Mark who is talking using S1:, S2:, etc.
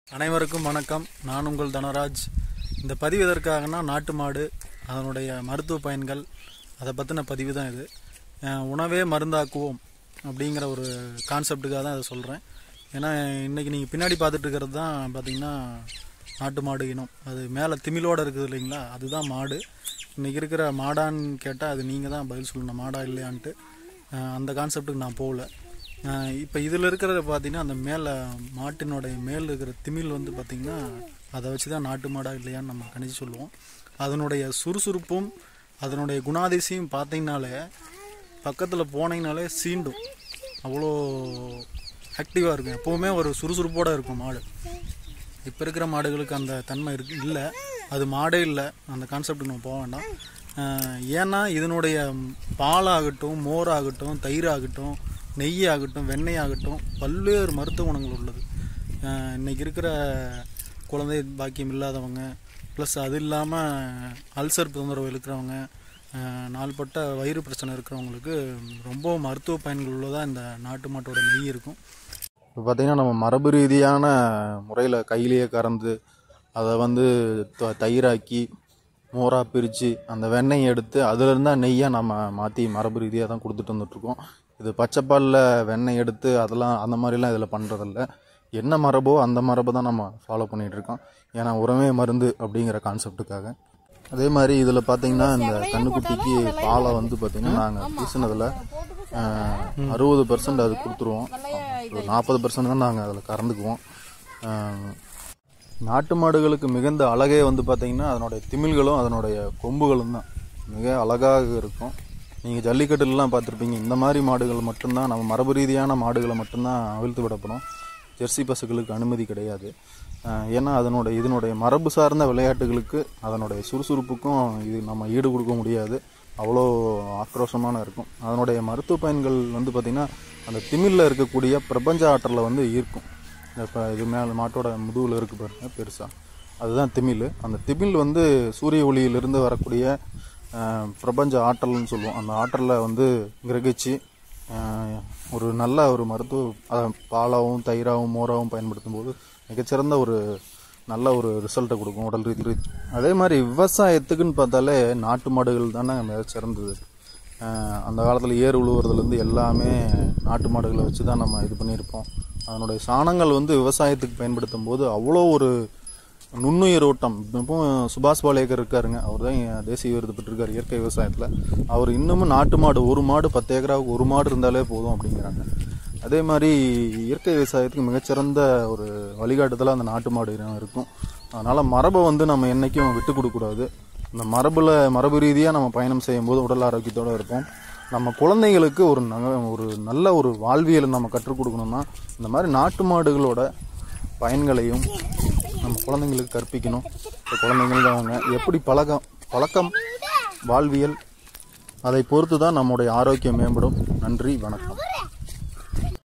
S1: அனைவருக்கும் வணக்கம் நான் உங்கள் தனராஜ் இந்த பதிவு எதற்காகனா நாட்டு மாடு அதனுடைய மருத்துவ பயன்கள் அதை பற்றின பதிவு தான் இது அஹ் உணவே மருந்தாக்குவோம் அப்படிங்கிற ஒரு கான்செப்டுக்காக தான் அதை சொல்கிறேன் ஏன்னா இன்றைக்கி நீங்கள் பின்னாடி பார்த்துட்டு இருக்கிறது தான் பார்த்தீங்கன்னா நாட்டு மாடு இனம் அது மேலே திமிலோடு இருக்குது இல்லைங்களா அதுதான் மாடு இன்றைக்கி இருக்கிற மாடான்னு கேட்டால் அது நீங்கள் தான் பதில் சொல்லணும் மாடா இல்லையான்ட்டு அஹ் அந்த கான்செப்டுக்கு நான் போகல இப்போ இதில் இருக்கிறத பார்த்தீங்கன்னா அந்த மேலே மாட்டினுடைய மேல் இருக்கிற திமில் வந்து பார்த்திங்கன்னா அதை வச்சு தான் நாட்டு மாடா இல்லையான்னு நம்ம கணிச்சு சொல்லுவோம் அதனுடைய சுறுசுறுப்பும் அதனுடைய குணாதிசயம் பார்த்தீங்கனாலே பக்கத்தில் போனீங்கனாலே சீண்டும் அவ்வளோ ஆக்டிவாக இருக்கும் எப்போவுமே ஒரு சுறுசுறுப்போடு இருக்கும் மாடு இப்போ இருக்கிற மாடுகளுக்கு அந்த தன்மை இருக்கு இல்லை அது மாடே இல்லை அந்த கான்செப்டுக்கு நம்ம போக வேண்டாம் அஹ் ஏன்னா இதனுடைய பாலாகட்டும் மோராகட்டும் தயிராகட்டும் நெய் ஆகட்டும் வெண்ணெய் ஆகட்டும் பல்வேறு மருத்துவ குணங்கள் உள்ளது அஹ் இன்னைக்கு இருக்கிற குழந்தை பாக்கியம் இல்லாதவங்க ப்ளஸ் அது இல்லாமல் அல்சர் தொந்தரவு இருக்கிறவங்க அஹ் நாள்பட்ட வயிறு பிரச்சனை இருக்கிறவங்களுக்கு ரொம்ப மருத்துவ பயன்கள் உள்ளதாக இந்த நாட்டு மாட்டோட நெய் இருக்கும்
S2: இப்போ பார்த்தீங்கன்னா நம்ம மரபு ரீதியான முறையில் கையிலேயே கறந்து அதை வந்து த- தயிராக்கி மோராக பிரித்து அந்த வெண்ணெய் எடுத்து அதுலேருந்து தான் நெய்யாக நம்ம மாற்றி மரபு ரீதியாக தான் கொடுத்துட்டு வந்துட்ருக்கோம் இது பச்சைப்பாலில் வெண்ணெய் எடுத்து அதெல்லாம் அந்த மாதிரிலாம் இதில் பண்ணுறதில்ல என்ன மரபோ அந்த மரபை தான் நம்ம ஃபாலோ பண்ணிகிட்ருக்கோம் ஏன்னா உரமே மருந்து அப்படிங்கிற கான்செப்டுக்காக அதே மாதிரி இதில் பார்த்தீங்கன்னா இந்த கண்ணுக்குட்டிக்கு பாலை வந்து பார்த்தீங்கன்னா நாங்கள் பூசினதில் அறுபது பர்சன்ட் அது கொடுத்துருவோம் ஒரு நாற்பது பர்சன்ட் தான் நாங்கள் அதில் கறந்துக்குவோம் ஆஹ், நாட்டு மாடுகளுக்கு மிகுந்த அழகே வந்து பார்த்தீங்கன்னா அதனுடைய திமில்களும் அதனுடைய கொம்புகளும் தான் மிக அழகாக இருக்கும் நீங்கள் ஜல்லிக்கட்டுலலாம் பார்த்துருப்பீங்க இந்த மாதிரி மாடுகள் மட்டும்தான் நம்ம மரபு ரீதியான மாடுகளை மட்டும்தான் அவிழ்த்து விடப்படும் ஜெர்சி பசுகளுக்கு அனுமதி கிடையாது ஆஹ், ஏன்னா அதனுடைய இதனுடைய மரபு சார்ந்த விளையாட்டுகளுக்கு அதனுடைய சுறுசுறுப்புக்கும் இது நம்ம ஈடு கொடுக்க முடியாது அவ்வளோ ஆக்ரோஷமான இருக்கும் அதனுடைய மருத்துவ பயன்கள் வந்து பார்த்திங்கன்னா அந்த திமிலில் இருக்கக்கூடிய பிரபஞ்ச ஆற்றலை வந்து ஈர்க்கும் இப்போ இது மேலே மாட்டோட முதுகில் இருக்கு பாருங்க பெருசாக அதுதான் திமில் அந்த திமில் வந்து சூரிய ஒளியிலிருந்து வரக்கூடிய ஆஹ், பிரபஞ்ச ஆற்றல்னு சொல்லுவோம் அந்த ஆற்றலை வந்து கிரகிச்சு ஆஹ், ஒரு நல்ல ஒரு மருத்துவ அஹ், பாலாவும் தயிராகவும் மோராகவும் பயன்படுத்தும் போது மிகச்சிறந்த ஒரு நல்ல ஒரு ரிசல்ட்டை கொடுக்கும் உடல் ரீதி ரீதி அதே மாதிரி விவசாயத்துக்குன்னு பார்த்தாலே நாட்டு மாடுகள் தானே மிகச்சிறந்தது ஆஹ், அந்த காலத்தில் ஏர் உழுவுறதுலேருந்து எல்லாமே நாட்டு மாடுகளை வச்சு தான் நம்ம இது பண்ணியிருப்போம் அதனுடைய சாணங்கள் வந்து விவசாயத்துக்கு பயன்படுத்தும் போது அவ்வளோ ஒரு நுண்ணுயிர் ஓட்டம் இப்போ சுபாஷ் பாலேகர் இருக்காருங்க அவர் தான் தேசிய விருது பெற்றிருக்காரு இயற்கை விவசாயத்தில் அவர் இன்னமும் நாட்டு மாடு ஒரு மாடு பத்து ஏக்கராவுக்கு ஒரு மாடு இருந்தாலே போதும் அப்படிங்கிறாங்க அதே மாதிரி இயற்கை விவசாயத்துக்கு மிகச்சிறந்த ஒரு வழிகாட்டுதலாக அந்த நாட்டு மாடு இனம் இருக்கும் அதனால் மரபை வந்து நம்ம என்றைக்கும் விட்டு கொடுக்கக்கூடாது இந்த மரபில் மரபு ரீதியாக நம்ம பயணம் செய்யும்போது உடல் ஆரோக்கியத்தோடு இருப்போம் நம்ம குழந்தைங்களுக்கு ஒரு நக ஒரு நல்ல ஒரு வாழ்வியலை நம்ம கற்றுக் கொடுக்கணும்னா இந்த மாதிரி நாட்டு மாடுகளோட பயன்களையும் நம்ம குழந்தைங்களுக்கு கற்பிக்கணும் இப்போ குழந்தைங்களுக்கு அவங்க எப்படி பழக்கம் பழக்கம் வாழ்வியல் அதை பொறுத்து தான் நம்முடைய ஆரோக்கியம் மேம்படும் நன்றி வணக்கம்